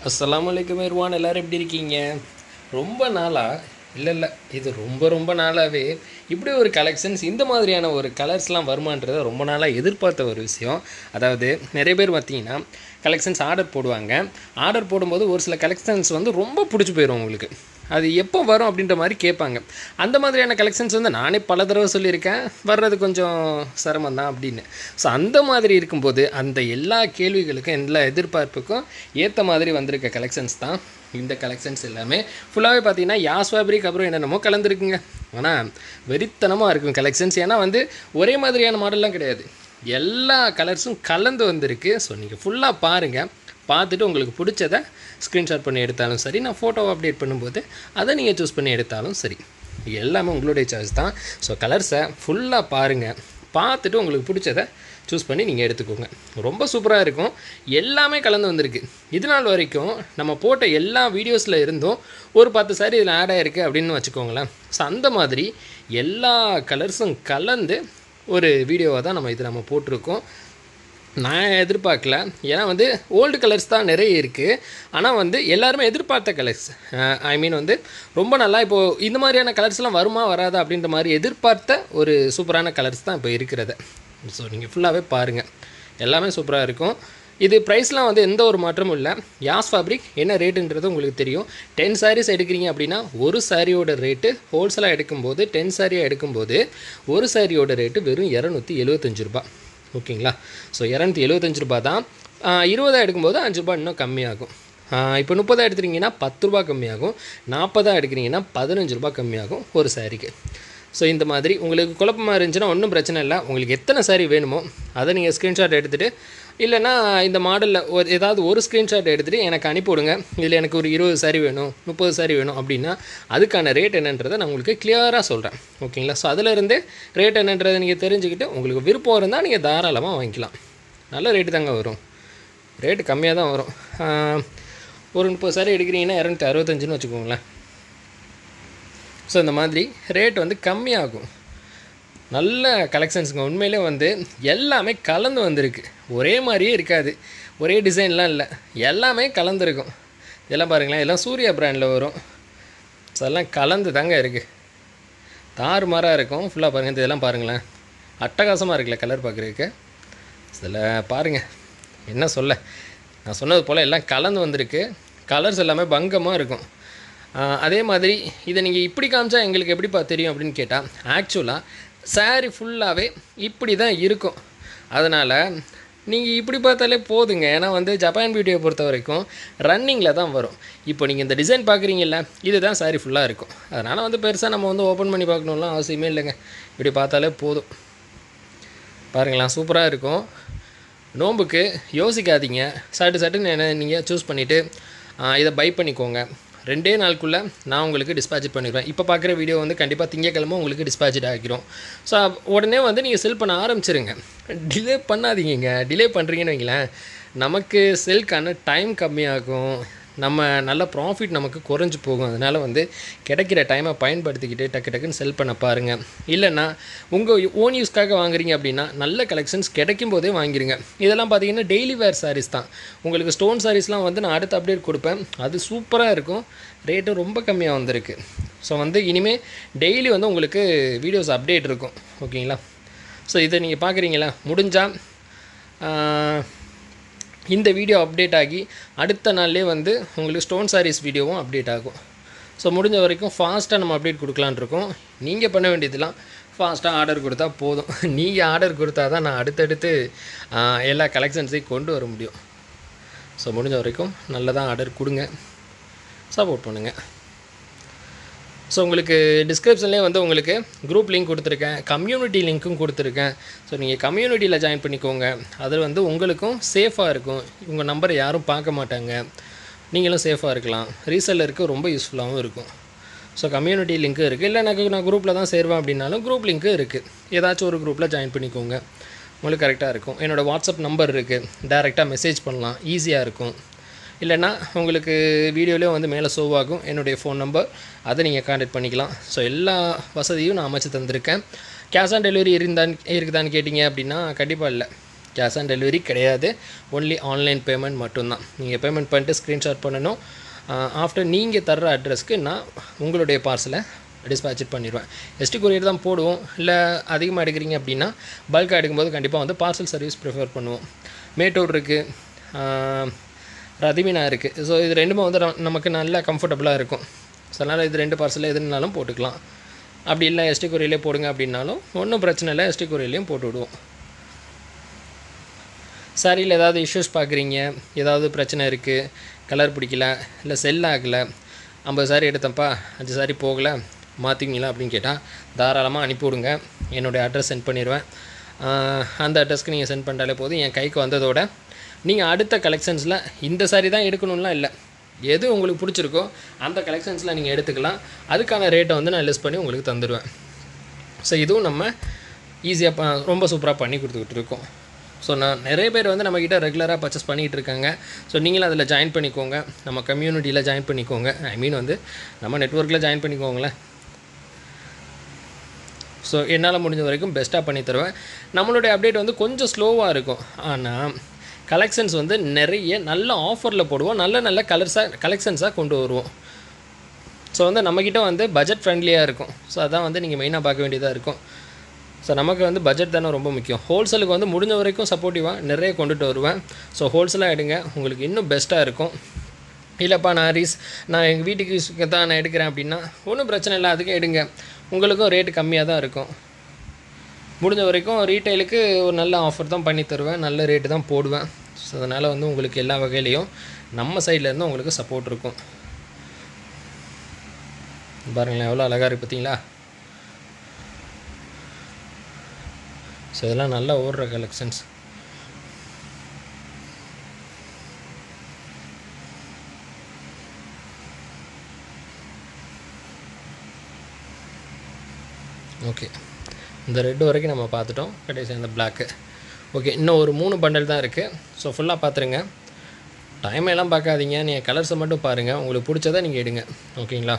அஸ்ஸலாமு அலைக்கும் இர்வான் எல்லோரும் எப்படி இருக்கீங்க ரொம்ப நாளாக இல்லை இல்லை இது ரொம்ப ரொம்ப நாளாகவே இப்படி ஒரு கலெக்ஷன்ஸ் இந்த மாதிரியான ஒரு கலர்ஸ்லாம் வருமான்றதை ரொம்ப நாளாக எதிர்பார்த்த ஒரு விஷயம் அதாவது நிறைய பேர் பார்த்தீங்கன்னா கலெக்ஷன்ஸ் ஆர்டர் போடுவாங்க ஆர்டர் போடும்போது ஒரு சில கலெக்ஷன்ஸ் வந்து ரொம்ப பிடிச்சி போயிடும் உங்களுக்கு அது எப்போ வரும் அப்படின்ற மாதிரி கேட்பாங்க அந்த மாதிரியான கலெக்ஷன்ஸ் வந்து நானே பல தடவை சொல்லியிருக்கேன் வர்றது கொஞ்சம் சிரமம் தான் அப்படின்னு ஸோ அந்த மாதிரி இருக்கும்போது அந்த எல்லா கேள்விகளுக்கும் எல்லா எதிர்பார்ப்புக்கும் ஏற்ற மாதிரி வந்திருக்க கலெக்ஷன்ஸ் தான் இந்த கலெக்ஷன்ஸ் எல்லாமே ஃபுல்லாகவே பார்த்தீங்கன்னா யாஸ் ஃபேப்ரிக் அப்புறம் என்னென்னமோ கலந்துருக்குங்க ஆனால் வெறித்தனமாக இருக்கும் கலெக்ஷன்ஸ் ஏன்னா வந்து ஒரே மாதிரியான மாடல்லாம் கிடையாது எல்லா கலர்ஸும் கலந்து வந்திருக்கு ஸோ நீங்கள் ஃபுல்லாக பாருங்கள் பார்த்துட்டு உங்களுக்கு பிடிச்சதை ஸ்க்ரீன்ஷாட் பண்ணி எடுத்தாலும் சரி நான் ஃபோட்டோவை அப்டேட் பண்ணும்போது அதை நீங்கள் சூஸ் பண்ணி எடுத்தாலும் சரி இது எல்லாமே உங்களுடைய சாய்ஸ் தான் ஸோ கலர்ஸை ஃபுல்லாக பாருங்கள் பார்த்துட்டு உங்களுக்கு பிடிச்சதை சூஸ் பண்ணி நீங்கள் எடுத்துக்கோங்க ரொம்ப சூப்பராக இருக்கும் எல்லாமே கலந்து வந்திருக்கு இது நாள் வரைக்கும் நம்ம போட்ட எல்லா வீடியோஸில் இருந்தும் ஒரு பத்து சாரி இதில் ஆட் ஆகிருக்கு அப்படின்னு வச்சுக்கோங்களேன் ஸோ அந்த மாதிரி எல்லா கலர்ஸும் கலந்து ஒரு வீடியோவை தான் நம்ம இது நம்ம போட்டிருக்கோம் நான் எதிர்பார்க்கல ஏன்னா வந்து ஓல்டு கலர்ஸ் தான் நிறைய இருக்குது ஆனால் வந்து எல்லாருமே எதிர்பார்த்த கலர்ஸ் ஐ மீன் வந்து ரொம்ப நல்லா இப்போது இந்த மாதிரியான கலர்ஸ்லாம் வருமா வராதா அப்படின்ற மாதிரி எதிர்பார்த்த ஒரு சூப்பரான கலர்ஸ் தான் இப்போ இருக்கிறது ஸோ நீங்கள் ஃபுல்லாகவே பாருங்கள் எல்லாமே சூப்பராக இருக்கும் இது ப்ரைஸ்லாம் வந்து எந்த ஒரு மாற்றமும் இல்லை யாஸ் ஃபேப்ரிக் என்ன ரேட்டுன்றது உங்களுக்கு தெரியும் டென் சாரீஸ் எடுக்கிறீங்க அப்படின்னா ஒரு சாரியோட ரேட்டு ஹோல்சேலாக எடுக்கும்போது டென் சாரியாக எடுக்கும்போது ஒரு சாரியோட ரேட்டு வெறும் இரநூத்தி எழுபத்தஞ்சு ரூபா ஓகேங்களா ஸோ இரநூத்தி எழுபத்தஞ்சு ரூபா தான் இருபதா எடுக்கும்போது அஞ்சு ரூபா இன்னும் கம்மியாகும் இப்போ முப்பதாக எடுத்துட்டிங்கன்னா பத்து ரூபா கம்மியாகும் நாற்பதாக எடுக்கிறீங்கன்னா பதினஞ்சு ரூபா கம்மியாகும் ஒரு சாரிக்கு ஸோ இந்த மாதிரி உங்களுக்கு குழப்பமாக இருந்துச்சுன்னா ஒன்றும் பிரச்சனை இல்லை உங்களுக்கு எத்தனை சாரி வேணுமோ அதை நீங்கள் ஸ்க்ரீன்ஷாட் எடுத்துகிட்டு இல்லைனா இந்த மாடலில் ஒரு ஏதாவது ஒரு ஸ்க்ரீன்ஷாட் எடுத்துகிட்டு எனக்கு அனுப்பிவிடுங்க இதில் எனக்கு ஒரு இருபது சாரி வேணும் முப்பது சாரி வேணும் அப்படின்னா அதுக்கான ரேட் என்னன்றதை நான் உங்களுக்கு கிளியராக சொல்கிறேன் ஓகேங்களா ஸோ அதிலிருந்து ரேட் என்னன்றதை நீங்கள் தெரிஞ்சுக்கிட்டு உங்களுக்கு விருப்பம் இருந்தால் நீங்கள் தாராளமாக வாங்கிக்கலாம் நல்ல ரேட்டு தாங்க வரும் ரேட்டு கம்மியாக தான் வரும் ஒரு முப்பது சாரி எடுக்கிறீங்கன்னா இரநூத்தி அறுபத்தஞ்சுன்னு வச்சுக்கோங்களேன் ஸோ இந்த மாதிரி ரேட் வந்து கம்மியாகும் நல்ல கலெக்ஷன்ஸுங்க உண்மையிலே வந்து எல்லாமே கலந்து வந்திருக்கு ஒரே மாதிரியே இருக்காது ஒரே டிசைன்லாம் இல்லை எல்லாமே கலந்துருக்கும் இதெல்லாம் பாருங்களேன் எல்லாம் சூர்யா பிராண்டில் வரும் ஸோ எல்லாம் கலந்து தாங்க இருக்குது தாறு மாறாக இருக்கும் ஃபுல்லாக பாருங்கள் இதெல்லாம் பாருங்களேன் அட்டகாசமாக இருக்குல்ல கலர் பார்க்குறதுக்கு இதில் பாருங்கள் என்ன சொல்ல நான் சொன்னது போல் எல்லாம் கலந்து வந்திருக்கு கலர்ஸ் எல்லாமே பங்கமாக இருக்கும் அதே மாதிரி இதை நீங்கள் இப்படி காமிச்சா எங்களுக்கு எப்படிப்பா தெரியும் அப்படின்னு கேட்டால் ஆக்சுவலாக சாரி ஃபுல்லாகவே இப்படி தான் இருக்கும் அதனால் நீங்கள் இப்படி பார்த்தாலே போதுங்க ஏன்னா வந்து ஜப்பான் பியூட்டியை பொறுத்த வரைக்கும் ரன்னிங்கில் தான் வரும் இப்போ நீங்கள் இந்த டிசைன் பார்க்குறீங்கல்ல இதுதான் சாரி ஃபுல்லாக இருக்கும் அதனால் வந்து பெருசாக நம்ம வந்து ஓப்பன் பண்ணி பார்க்கணும்லாம் அவசியமே இல்லைங்க இப்படி பார்த்தாலே போதும் பாருங்களேன் சூப்பராக இருக்கும் நோம்புக்கு யோசிக்காதீங்க சட்டு சட்டுன்னு என்ன நீங்கள் சூஸ் பண்ணிவிட்டு இதை பை பண்ணிக்கோங்க ரெண்டே நாளுக்குள்ளே நான் உங்களுக்கு டிஸ்பேச் பண்ணிடுவேன் இப்போ பார்க்குற வீடியோ வந்து கண்டிப்பாக திங்கக்கிழமை உங்களுக்கு டிஸ்பேச் ஆகிரும் ஸோ உடனே வந்து நீங்கள் செல் பண்ண ஆரம்பிச்சிருங்க டிலே பண்ணாதீங்க டிலே பண்ணுறீங்கன்னு வைங்களேன் நமக்கு செல்க்கான டைம் கம்மியாகும் நம்ம நல்ல ப்ராஃபிட் நமக்கு குறைஞ்சி போகும் அதனால் வந்து கிடைக்கிற டைமை பயன்படுத்திக்கிட்டு டக்கு டக்குன்னு செல் பண்ண பாருங்கள் இல்லைன்னா உங்கள் ஓன் யூஸ்க்காக வாங்குறீங்க அப்படின்னா நல்ல கலெக்ஷன்ஸ் கிடைக்கும் போதே வாங்கிருங்க இதெல்லாம் பார்த்தீங்கன்னா டெய்லி வேர் சாரீஸ் தான் உங்களுக்கு ஸ்டோன் சாரீஸ்லாம் வந்து நான் அடுத்த அப்டேட் கொடுப்பேன் அது சூப்பராக இருக்கும் ரேட்டும் ரொம்ப கம்மியாக வந்திருக்கு ஸோ வந்து இனிமேல் டெய்லி வந்து உங்களுக்கு வீடியோஸ் அப்டேட் இருக்கும் ஓகேங்களா ஸோ இதை நீங்கள் பார்க்குறீங்களா முடிஞ்சால் இந்த வீடியோ அப்டேட் ஆகி அடுத்த நாள்லேயே வந்து உங்களுக்கு ஸ்டோன் சாரீஸ் வீடியோவும் அப்டேட் ஆகும் ஸோ முடிஞ்ச வரைக்கும் ஃபாஸ்ட்டாக நம்ம அப்டேட் கொடுக்கலான் இருக்கோம் நீங்கள் பண்ண வேண்டியதெல்லாம் ஃபாஸ்ட்டாக ஆர்டர் கொடுத்தா போதும் நீங்கள் ஆர்டர் கொடுத்தா தான் நான் அடுத்தடுத்து எல்லா கலெக்ஷன்ஸையும் கொண்டு வர முடியும் ஸோ முடிஞ்ச வரைக்கும் நல்லதாக ஆர்டர் கொடுங்க சப்போர்ட் பண்ணுங்கள் ஸோ உங்களுக்கு டிஸ்கிரிப்ஷன்லேயே வந்து உங்களுக்கு குரூப் லிங்க் கொடுத்துருக்கேன் கம்யூனிட்டி லிங்க்கும் கொடுத்துருக்கேன் ஸோ நீங்கள் கம்யூனிட்டியில் ஜாயின் பண்ணிக்கோங்க அதில் வந்து உங்களுக்கும் சேஃபாக இருக்கும் உங்கள் நம்பரை யாரும் பார்க்க மாட்டாங்க நீங்களும் சேஃபாக இருக்கலாம் ரீசெல்லருக்கு ரொம்ப யூஸ்ஃபுல்லாகவும் இருக்கும் ஸோ கம்யூனிட்டி லிங்க்கு இருக்குது இல்லை எனக்கு நான் குரூப்பில் தான் சேருவேன் அப்படின்னாலும் குரூப் லிங்க்கு இருக்குது ஏதாச்சும் ஒரு குரூப்பில் ஜாயின் பண்ணிக்கோங்க உங்களுக்கு கரெக்டாக இருக்கும் என்னோடய வாட்ஸ்அப் நம்பர் இருக்குது டேரெக்டாக மெசேஜ் பண்ணலாம் ஈஸியாக இருக்கும் இல்லைன்னா உங்களுக்கு வீடியோலேயே வந்து மேலே ஷோவ் ஆகும் என்னுடைய ஃபோன் நம்பர் அதை நீங்கள் கான்டாக்ட் பண்ணிக்கலாம் ஸோ எல்லா வசதியும் நான் அமைச்சு தந்திருக்கேன் கேஷ் ஆன் டெலிவரி இருந்தான் இருக்குதான்னு கேட்டிங்க அப்படின்னா கண்டிப்பாக இல்லை கேஷ் ஆன் டெலிவரி கிடையாது ஒன்லி ஆன்லைன் பேமெண்ட் மட்டும்தான் நீங்கள் பேமெண்ட் பண்ணிட்டு ஸ்க்ரீன்ஷாட் பண்ணணும் ஆஃப்டர் நீங்கள் தர்ற அட்ரஸ்க்கு நான் உங்களுடைய பார்சலை டிஸ்பேச் பண்ணிடுவேன் எஸ்டி கொரியர் தான் போடுவோம் இல்லை அதிகமாக எடுக்கிறீங்க அப்படின்னா பல்காக எடுக்கும்போது கண்டிப்பாக வந்து பார்சல் சர்வீஸ் ப்ரிஃபர் பண்ணுவோம் மேட்டூர் இருக்குது ரதிமினா இருக்குது ஸோ இது ரெண்டுமே வந்து நம்ம- நமக்கு நல்லா கம்ஃபர்டபுளாக இருக்கும் ஸோ அதனால் இது ரெண்டு பார்சலில் எதுனாலும் போட்டுக்கலாம் அப்படி இல்லை எஸ்டி கொரியர்லேயே போடுங்க அப்படின்னாலும் ஒன்றும் பிரச்சனை இல்லை எஸ்டி கொரியர்லேயும் போட்டு விடுவோம் சாரியில் ஏதாவது இஷ்யூஸ் பார்க்குறீங்க ஏதாவது பிரச்சனை இருக்குது கலர் பிடிக்கல இல்லை செல் ஆகலை ஐம்பது சாரி எடுத்தப்பா அஞ்சு சாரி போகலை மாற்றிங்களா அப்படின்னு கேட்டால் தாராளமாக அனுப்பி விடுங்க என்னுடைய அட்ரஸ் சென்ட் பண்ணிடுவேன் ஆஹ் அந்த அட்ரஸ்க்கு நீங்கள் சென்ட் பண்ணிட்டாலே போதும் என் கைக்கு வந்ததோட நீங்கள் அடுத்த கலெக்ஷன்ஸில் இந்த சாரி தான் எடுக்கணும்லாம் இல்லை எது உங்களுக்கு பிடிச்சிருக்கோ அந்த கலெக்ஷன்ஸில் நீங்கள் எடுத்துக்கலாம் அதுக்கான ரேட்டை வந்து நான் லிஸ்ட் பண்ணி உங்களுக்கு தந்துடுவேன் ஸோ இதுவும் நம்ம ஈஸியாக ப ரொம்ப சூப்பராக பண்ணி கொடுத்துக்கிட்டு இருக்கோம் ஸோ நான் நிறைய பேர் வந்து நம்மக்கிட்ட ரெகுலராக பர்ச்சேஸ் பண்ணிகிட்டு இருக்காங்க ஸோ நீங்களும் அதில் ஜாயின் பண்ணிக்கோங்க நம்ம கம்யூனிட்டியில் ஜாயின் பண்ணிக்கோங்க ஐ மீன் வந்து நம்ம நெட்ஒர்க்கில் ஜாயின் பண்ணிக்கோங்களேன் ஸோ என்னால் முடிஞ்ச வரைக்கும் பெஸ்ட்டாக பண்ணி தருவேன் நம்மளுடைய அப்டேட் வந்து கொஞ்சம் ஸ்லோவாக இருக்கும் ஆனால் கலெக்ஷன்ஸ் வந்து நிறைய நல்ல ஆஃபரில் போடுவோம் நல்ல நல்ல கலர்ஸாக கலெக்ஷன்ஸாக கொண்டு வருவோம் ஸோ வந்து நம்மக்கிட்ட வந்து பட்ஜெட் ஃப்ரெண்ட்லியாக இருக்கும் ஸோ அதான் வந்து நீங்கள் மெயினாக பார்க்க வேண்டியதாக இருக்கும் ஸோ நமக்கு வந்து பட்ஜெட் தானே ரொம்ப முக்கியம் ஹோல்சேலுக்கு வந்து முடிஞ்ச வரைக்கும் சப்போர்ட்டிவாக நிறைய கொண்டுட்டு வருவேன் ஸோ ஹோல்சேலாக எடுங்க உங்களுக்கு இன்னும் பெஸ்ட்டாக இருக்கும் இல்லைப்பா நான் ரீஸ் நான் எங்கள் வீட்டுக்கு யூஸ்க்கு தான் நான் எடுக்கிறேன் அப்படின்னா ஒன்றும் பிரச்சனை இல்லை அதுக்கு எடுங்க உங்களுக்கும் ரேட்டு கம்மியாக தான் இருக்கும் முடிஞ்ச வரைக்கும் ரீட்டைலுக்கு ஒரு நல்ல ஆஃபர் தான் பண்ணி தருவேன் நல்ல ரேட்டு தான் போடுவேன் ஸோ அதனால் வந்து உங்களுக்கு எல்லா வகையிலையும் நம்ம சைட்லேருந்து உங்களுக்கு சப்போர்ட் இருக்கும் பாருங்களேன் எவ்வளோ அழகாக இருக்குது பார்த்தீங்களா ஸோ இதெல்லாம் நல்லா ஓடுற கலெக்ஷன்ஸ் ஓகே இந்த ரெட்டு வரைக்கும் நம்ம பார்த்துட்டோம் கடைசி அந்த பிளாக்கு ஓகே இன்னும் ஒரு மூணு பண்டல் தான் இருக்குது ஸோ ஃபுல்லாக பார்த்துருங்க டைம் எல்லாம் பார்க்காதீங்க நீங்கள் கலர்ஸை மட்டும் பாருங்கள் உங்களுக்கு பிடிச்சதை நீங்கள் எடுங்க ஓகேங்களா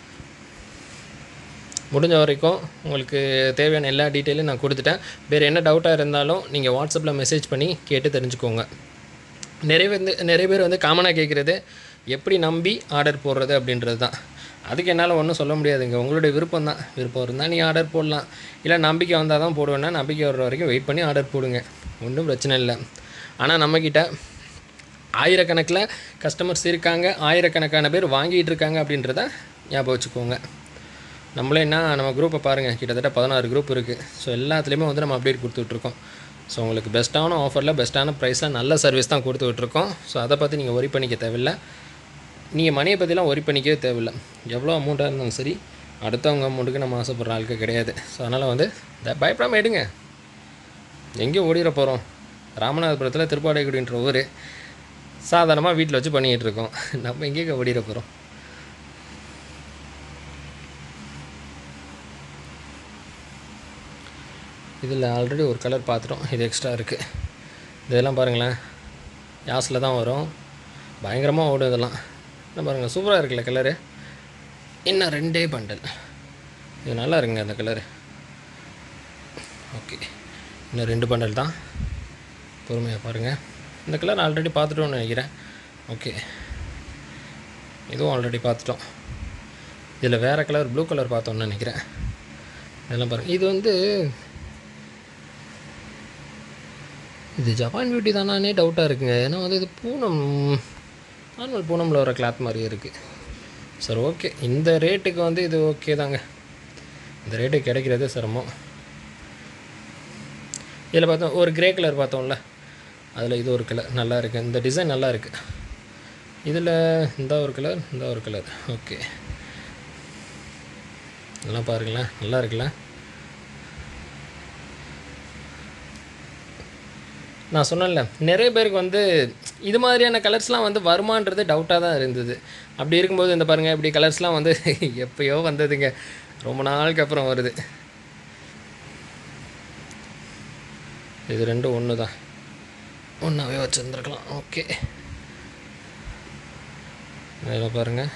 முடிஞ்ச வரைக்கும் உங்களுக்கு தேவையான எல்லா டீட்டெயிலும் நான் கொடுத்துட்டேன் வேறு என்ன டவுட்டாக இருந்தாலும் நீங்கள் வாட்ஸ்அப்பில் மெசேஜ் பண்ணி கேட்டு தெரிஞ்சுக்கோங்க நிறைய வந்து நிறைய பேர் வந்து காமனாக கேட்குறது எப்படி நம்பி ஆர்டர் போடுறது அப்படின்றது தான் அதுக்கு என்னால் ஒன்றும் சொல்ல முடியாதுங்க உங்களுடைய விருப்பம் தான் விருப்பம் இருந்தால் நீங்கள் ஆர்டர் போடலாம் இல்லை நம்பிக்கை வந்தால் தான் போடுவேன்னா நம்பிக்கை வர்ற வரைக்கும் வெயிட் பண்ணி ஆர்டர் போடுங்க ஒன்றும் பிரச்சனை இல்லை ஆனால் நம்மக்கிட்ட ஆயிரக்கணக்கில் கஸ்டமர்ஸ் இருக்காங்க ஆயிரக்கணக்கான பேர் வாங்கிட்டு இருக்காங்க அப்படின்றத ஞாபகம் வச்சுக்கோங்க நம்மளே என்ன நம்ம குரூப்பை பாருங்கள் கிட்டத்தட்ட பதினாறு குரூப் இருக்குது ஸோ எல்லாத்துலேயுமே வந்து நம்ம அப்டேட் கொடுத்துட்ருக்கோம் ஸோ உங்களுக்கு பெஸ்ட்டான ஆஃபரில் பெஸ்ட்டான ப்ரைஸில் நல்ல சர்வீஸ் தான் கொடுத்துட்ருக்கோம் ஸோ அதை பற்றி நீங்கள் ஒரி பண்ணிக்க தேவையில்லை நீங்கள் மணியை பற்றிலாம் ஒரி பண்ணிக்கவே தேவையில்லை எவ்வளோ அமௌண்ட்டாக இருந்தாலும் சரி அடுத்தவங்க அமௌண்ட்டுக்கு நம்ம ஆசைப்படுற ஆளுக்கு கிடையாது ஸோ அதனால் வந்து த பயப்படாமல் எடுங்க எங்கேயும் ஓடிட போகிறோம் ராமநாதபுரத்தில் திருப்பாடைக்குடின்ற ஊர் சாதாரணமாக வீட்டில் வச்சு பண்ணிக்கிட்டு இருக்கோம் நம்ம எங்கேயும் ஓடிட போகிறோம் இதில் ஆல்ரெடி ஒரு கலர் பார்த்துட்டோம் இது எக்ஸ்ட்ரா இருக்குது இதெல்லாம் பாருங்களேன் யாஸில் தான் வரும் பயங்கரமாக ஓடும் இதெல்லாம் என்ன பாருங்கள் சூப்பராக இருக்குல்ல கலரு இன்னும் ரெண்டே பண்டல் இது நல்லா இருக்குங்க அந்த கலரு ஓகே இன்னும் ரெண்டு பண்டல் தான் பொறுமையாக பாருங்கள் இந்த கலர் ஆல்ரெடி பார்த்துட்டோம்னு நினைக்கிறேன் ஓகே இதுவும் ஆல்ரெடி பார்த்துட்டோம் இதில் வேறு கலர் ப்ளூ கலர் பார்த்தோம்னு நினைக்கிறேன் இதெல்லாம் பாருங்கள் இது வந்து இது ஜப்பான் பியூட்டி தானானே டவுட்டாக இருக்குங்க ஏன்னா வந்து இது பூனம் நார்மல் பூனமில் வர கிளாத் மாதிரியே இருக்குது சரி ஓகே இந்த ரேட்டுக்கு வந்து இது ஓகே தாங்க இந்த ரேட்டுக்கு கிடைக்கிறது சிரமம் இதில் பார்த்தோம் ஒரு கிரே கலர் பார்த்தோம்ல அதில் இது ஒரு கலர் நல்லா இருக்குது இந்த டிசைன் நல்லா இருக்குது இதில் இந்த ஒரு கலர் இந்த ஒரு கலர் ஓகே இதெல்லாம் பாருங்களேன் நல்லா இருக்குல்ல நான் சொன்னேன்ல நிறைய பேருக்கு வந்து இது மாதிரியான கலர்ஸ்லாம் வந்து வருமானது டவுட்டாக தான் இருந்தது அப்படி இருக்கும்போது இந்த பாருங்கள் இப்படி கலர்ஸ்லாம் வந்து எப்பயோ வந்ததுங்க ரொம்ப நாளுக்கு அப்புறம் வருது இது ரெண்டும் ஒன்று தான் ஒன்றாவே வச்சுருந்துருக்கலாம் ஓகே இதில் பாருங்கள்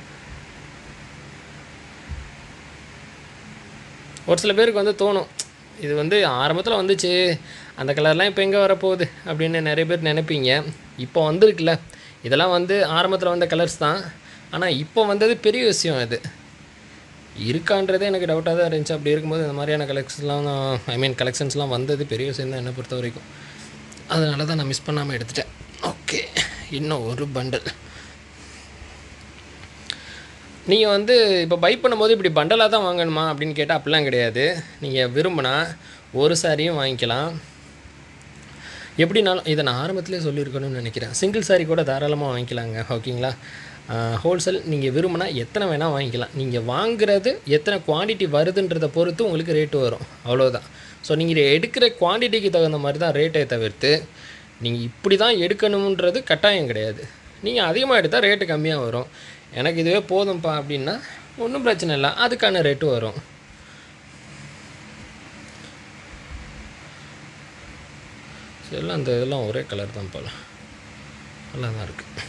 ஒரு சில பேருக்கு வந்து தோணும் இது வந்து ஆரம்பத்தில் வந்துச்சு அந்த கலர்லாம் இப்போ எங்கே வரப்போகுது அப்படின்னு நிறைய பேர் நினைப்பீங்க இப்போ வந்திருக்குல்ல இதெல்லாம் வந்து ஆரம்பத்தில் வந்த கலர்ஸ் தான் ஆனால் இப்போ வந்தது பெரிய விஷயம் இது இருக்கான்றதே எனக்கு டவுட்டாக தான் இருந்துச்சு அப்படி இருக்கும்போது இந்த மாதிரியான கலெக்ஷன்ஸ்லாம் ஐ மீன் கலெக்ஷன்ஸ்லாம் வந்தது பெரிய விஷயம் தான் என்னை பொறுத்த வரைக்கும் அதனால தான் நான் மிஸ் பண்ணாமல் எடுத்துட்டேன் ஓகே இன்னும் ஒரு பண்டல் நீங்கள் வந்து இப்போ பை பண்ணும்போது இப்படி பண்டலாக தான் வாங்கணுமா அப்படின்னு கேட்டால் அப்படிலாம் கிடையாது நீங்கள் விரும்பினா ஒரு சாரியும் வாங்கிக்கலாம் எப்படினாலும் இதை நான் ஆரம்பத்திலே சொல்லியிருக்கணும்னு நினைக்கிறேன் சிங்கிள் சாரி கூட தாராளமாக வாங்கிக்கலாங்க ஓகேங்களா ஹோல்சேல் நீங்கள் விரும்பினா எத்தனை வேணால் வாங்கிக்கலாம் நீங்கள் வாங்குறது எத்தனை குவாண்டிட்டி வருதுன்றதை பொறுத்து உங்களுக்கு ரேட்டு வரும் அவ்வளோதான் ஸோ நீங்கள் எடுக்கிற குவாண்டிட்டிக்கு தகுந்த மாதிரி தான் ரேட்டை தவிர்த்து நீங்கள் இப்படி தான் எடுக்கணுன்றது கட்டாயம் கிடையாது நீங்கள் அதிகமாக எடுத்தால் ரேட்டு கம்மியாக வரும் எனக்கு இதுவே போதும்ப்பா அப்படின்னா ஒன்றும் பிரச்சனை இல்லை அதுக்கான ரேட்டு வரும் ஸோ எல்லாம் அந்த இதெல்லாம் ஒரே கலர் தான் போல் நல்லா தான் இருக்குது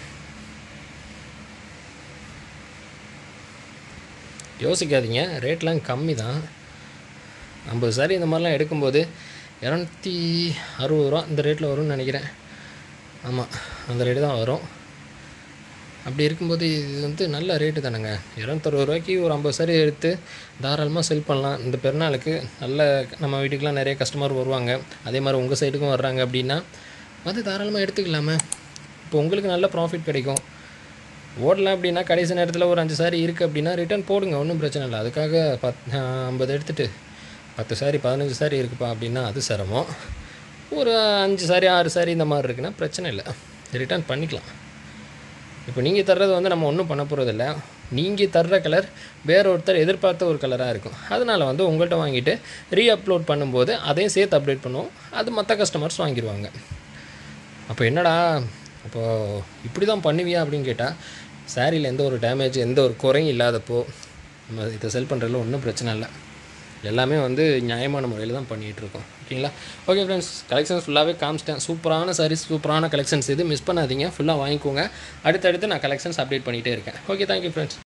யோசிக்காதீங்க ரேட்லாம் கம்மி தான் ஐம்பது சாரி இந்த மாதிரிலாம் எடுக்கும்போது இரநூத்தி அறுபது ரூபா இந்த ரேட்டில் வரும்னு நினைக்கிறேன் ஆமாம் அந்த ரேட்டு தான் வரும் அப்படி இருக்கும்போது இது வந்து நல்ல ரேட்டு தானேங்க இரநூத்தறுபது ரூபாய்க்கு ஒரு ஐம்பது சாரி எடுத்து தாராளமாக செல் பண்ணலாம் இந்த பெருநாளுக்கு நல்ல நம்ம வீட்டுக்கெலாம் நிறைய கஸ்டமர் வருவாங்க அதே மாதிரி உங்கள் சைடுக்கும் வர்றாங்க அப்படின்னா வந்து தாராளமாக எடுத்துக்கலாமே இப்போ உங்களுக்கு நல்ல ப்ராஃபிட் கிடைக்கும் ஓடலாம் அப்படின்னா கடைசி நேரத்தில் ஒரு அஞ்சு சாரி இருக்குது அப்படின்னா ரிட்டர்ன் போடுங்க ஒன்றும் பிரச்சனை இல்லை அதுக்காக பத் ஐம்பது எடுத்துகிட்டு பத்து சாரி பதினஞ்சு சாரி இருக்குப்பா அப்படின்னா அது சிரமம் ஒரு அஞ்சு சாரி ஆறு சாரி இந்த மாதிரி இருக்குன்னா பிரச்சனை இல்லை ரிட்டர்ன் பண்ணிக்கலாம் இப்போ நீங்கள் தர்றது வந்து நம்ம ஒன்றும் பண்ண போகிறதில்ல நீங்கள் தர்ற கலர் வேற ஒருத்தர் எதிர்பார்த்த ஒரு கலராக இருக்கும் அதனால் வந்து உங்கள்கிட்ட வாங்கிட்டு ரீ அப்லோட் பண்ணும்போது அதையும் சேர்த்து அப்டேட் பண்ணுவோம் அது மற்ற கஸ்டமர்ஸ் வாங்கிடுவாங்க அப்போ என்னடா அப்போ இப்படி தான் பண்ணுவியா அப்படின்னு கேட்டால் சாரியில் எந்த ஒரு டேமேஜ் எந்த ஒரு குறையும் இல்லாதப்போ நம்ம இதை செல் பண்ணுறதுல ஒன்றும் பிரச்சனை இல்லை எல்லாமே வந்து நியாயமான முறையில் தான் பண்ணிகிட்டு இருக்கோம் ஓகேங்களா ஓகே ஃப்ரெண்ட்ஸ் கலெக்ஷன்ஸ் ஃபுல்லாகவே காமிச்சிட்டேன் சூப்பரான சாரீஸ் சூப்பரான கலெக்ஷன்ஸ் இது மிஸ் பண்ணாதீங்க ஃபுல்லாக வாங்கிக்கோங்க அடுத்தடுத்து நான் கலெக்ஷன்ஸ் அப்டேட் பண்ணிகிட்டே இருக்கேன் ஓகே தேங்க்யூ ஃப்ரெண்ட்ஸ்